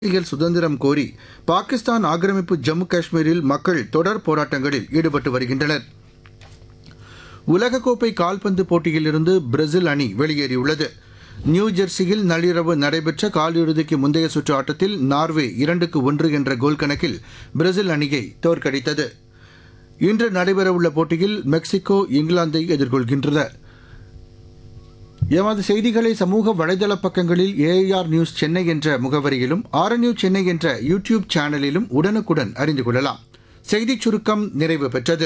அரசியல் சுதந்திரம் கோரி பாகிஸ்தான் ஆக்கிரமிப்பு ஜம்மு காஷ்மீரில் மக்கள் தொடர் போராட்டங்களில் ஈடுபட்டு வருகின்றனர் உலகக்கோப்பை கால்பந்து போட்டியிலிருந்து பிரேசில் அணி வெளியேறியுள்ளது நியூ ஜெர்சியில் நள்ளிரவு நடைபெற்ற காலிறுதிக்கு முந்தைய சுற்று ஆட்டத்தில் நார்வே இரண்டுக்கு ஒன்று என்ற கோல் கணக்கில் பிரேசில் அணியை தோற்கடித்தது இன்று நடைபெறவுள்ள போட்டியில் மெக்சிகோ இங்கிலாந்தை எதிர்கொள்கின்றன எமது செய்திகளை சமூக வலைதள பக்கங்களில் ஏஐஆர் நியூஸ் சென்னை என்ற முகவரியிலும் ஆர் நியூஸ் சென்னை என்ற யூடியூப் சேனலிலும் உடனுக்குடன் அறிந்து கொள்ளலாம் செய்திச் சுருக்கம் நிறைவு பெற்றது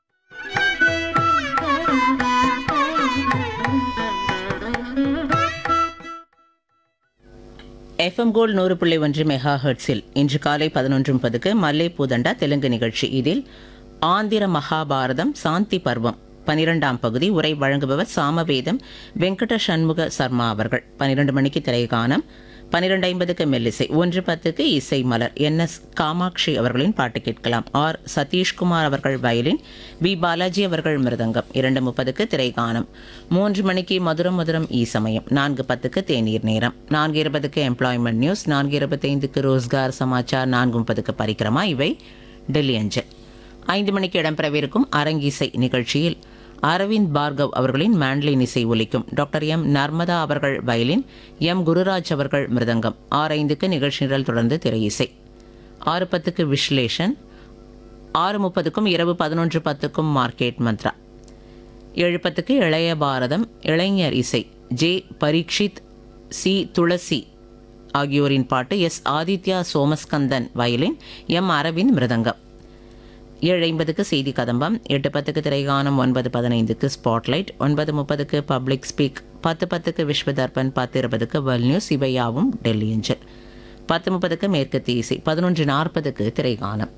எஃப்எம் கோல்ட் நூறு புள்ளி ஒன்று மெகா ஹெர்ட்ஸில் இன்று காலை பதினொன்று முப்பதுக்கு மல்லை பூதண்டா தெலுங்கு நிகழ்ச்சி இதில் ஆந்திர மகாபாரதம் சாந்தி பர்வம் பனிரெண்டாம் பகுதி உரை வழங்குபவர் சாமவேதம் வெங்கட சண்முக சர்மா அவர்கள் பனிரெண்டு மணிக்கு திரைகானம் பனிரெண்டு ஐம்பதுக்கு மெல்லிசை ஒன்று பத்துக்கு இசை மலர் என் எஸ் காமாட்சி அவர்களின் பாட்டு கேட்கலாம் ஆர் சதீஷ்குமார் அவர்கள் வயலின் வி பாலாஜி அவர்கள் மிருதங்கம் இரண்டு முப்பதுக்கு திரைகானம் மூன்று மணிக்கு மதுரம் மதுரம் ஈ சமயம் நான்கு பத்துக்கு தேநீர் நேரம் நான்கு இருபதுக்கு எம்ப்ளாய்மெண்ட் நியூஸ் நான்கு இருபத்தைந்துக்கு ரோஸ்கார் சமாச்சார் நான்கு முப்பதுக்கு பரிக்கிரமா இவை டெல்லி அஞ்சல் ஐந்து மணிக்கு இடம்பெறவிருக்கும் அரங்கிசை நிகழ்ச்சியில் அரவிந்த் பார்கவ் அவர்களின் மேண்ட்லின் இசை ஒலிக்கும் டாக்டர் எம் நர்மதா அவர்கள் வயலின் எம் குருராஜ் அவர்கள் மிருதங்கம் ஆறு ஐந்துக்கு நிகழ்ச்சி நிரல் தொடர்ந்து திரை இசை ஆறு பத்துக்கு விஸ்லேஷன் ஆறு முப்பதுக்கும் இரவு பதினொன்று பத்துக்கும் மார்க்கெட் மந்த்ரா ஏழு பத்துக்கு இளைய பாரதம் இளைஞர் இசை ஜே பரீட்சித் சி துளசி ஆகியோரின் பாட்டு S Adithya Somaskandan violin M Aravind mridangam ஏழு ஐம்பதுக்கு செய்தி கதம்பம் எட்டு பத்துக்கு திரைகானம் ஒன்பது பதினைந்துக்கு ஸ்பாட்லைட் ஒன்பது முப்பதுக்கு பப்ளிக் ஸ்பீக் பத்து பத்துக்கு விஸ்வ தர்பன் பத்து இருபதுக்கு வேர்ல்ட் நியூஸ் இவையாவும் டெல்லி அஞ்சல் பத்து முப்பதுக்கு மேற்கத்திய இசை பதினொன்று நாற்பதுக்கு திரைகானம்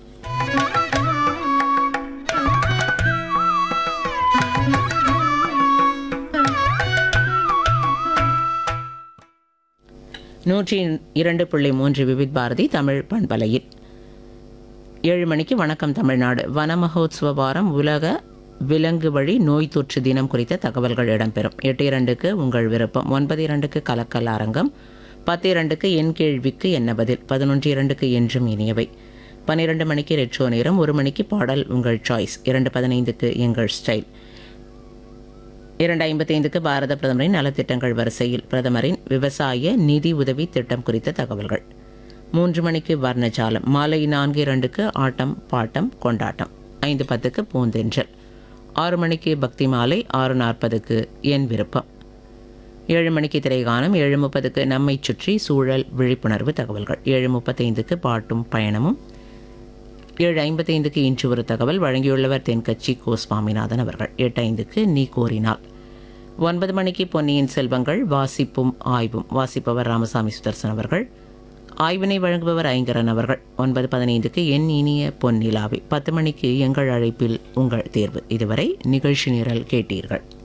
நூற்றி இரண்டு புள்ளி மூன்று விவித் பாரதி தமிழ் பண்பலையில் ஏழு மணிக்கு வணக்கம் தமிழ்நாடு வன மகோத்சவ வாரம் உலக விலங்கு வழி நோய் தொற்று தினம் குறித்த தகவல்கள் இடம்பெறும் எட்டு இரண்டுக்கு உங்கள் விருப்பம் ஒன்பது இரண்டுக்கு கலக்கல் அரங்கம் பத்து இரண்டுக்கு என் கேள்விக்கு என்ன பதில் பதினொன்று இரண்டுக்கு என்றும் இனியவை பன்னிரண்டு மணிக்கு ரெட்ரோ நேரம் ஒரு மணிக்கு பாடல் உங்கள் சாய்ஸ் இரண்டு பதினைந்துக்கு எங்கள் ஸ்டைல் இரண்டு ஐம்பத்தைந்துக்கு பாரத பிரதமரின் நலத்திட்டங்கள் வரிசையில் பிரதமரின் விவசாய நிதி உதவி திட்டம் குறித்த தகவல்கள் மூன்று மணிக்கு வர்ணஜாலம் மாலை நான்கு இரண்டுக்கு ஆட்டம் பாட்டம் கொண்டாட்டம் ஐந்து பத்துக்கு பூந்தென்றல் ஆறு மணிக்கு பக்தி மாலை ஆறு நாற்பதுக்கு என் விருப்பம் ஏழு மணிக்கு திரைகானம் ஏழு முப்பதுக்கு நம்மை சுற்றி சூழல் விழிப்புணர்வு தகவல்கள் ஏழு முப்பத்தைந்துக்கு பாட்டும் பயணமும் ஏழு ஐம்பத்தைந்துக்கு இன்று ஒரு தகவல் வழங்கியுள்ளவர் தென்கட்சி கோ சுவாமிநாதன் அவர்கள் எட்டு ஐந்துக்கு நீ கோரினால் ஒன்பது மணிக்கு பொன்னியின் செல்வங்கள் வாசிப்பும் ஆய்வும் வாசிப்பவர் ராமசாமி சுதர்சன் அவர்கள் ஆய்வினை வழங்குபவர் ஐங்கரன் அவர்கள் ஒன்பது பதினைந்துக்கு என் இனிய பொன்னிலாவை பத்து மணிக்கு எங்கள் அழைப்பில் உங்கள் தேர்வு இதுவரை நிகழ்ச்சி நிரல் கேட்டீர்கள்